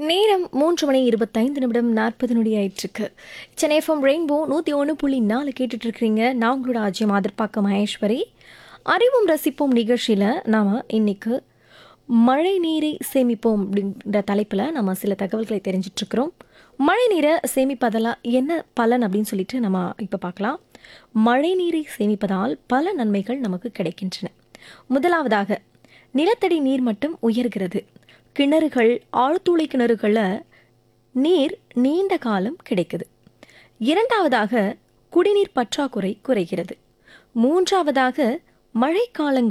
நேரம் மூன்று மணி இருபத்தைந்து நிமிடம் நாற்பது நொடி ஆயிட்டிருக்கு சென்னை எஃப்எம் ரெயின்போ நூற்றி ஒன்று புள்ளி நாலு கேட்டுட்டு இருக்கிறீங்க நான் உங்களோட ஆஜயம் ஆதர்பாக்க மகேஸ்வரி அறிவும் ரசிப்போம் நிகழ்ச்சியில் நாம் இன்னைக்கு மழை நீரை சேமிப்போம் அப்படின்ற தலைப்பில் நம்ம சில தகவல்களை தெரிஞ்சிட்ருக்கிறோம் மழை நீரை சேமிப்பதெல்லாம் என்ன பலன் அப்படின்னு சொல்லிட்டு நம்ம இப்போ பார்க்கலாம் மழை நீரை சேமிப்பதால் பல நன்மைகள் நமக்கு கிடைக்கின்றன முதலாவதாக நிலத்தடி நீர் மட்டம் உயர்கிறது கிணறுகள் ஆழ்துளை கிணறுகளில் நீர் நீண்ட காலம் கிடைக்குது இரண்டாவதாக குடிநீர் பற்றாக்குறை குறைகிறது மூன்றாவதாக மழைக்காலங்கள்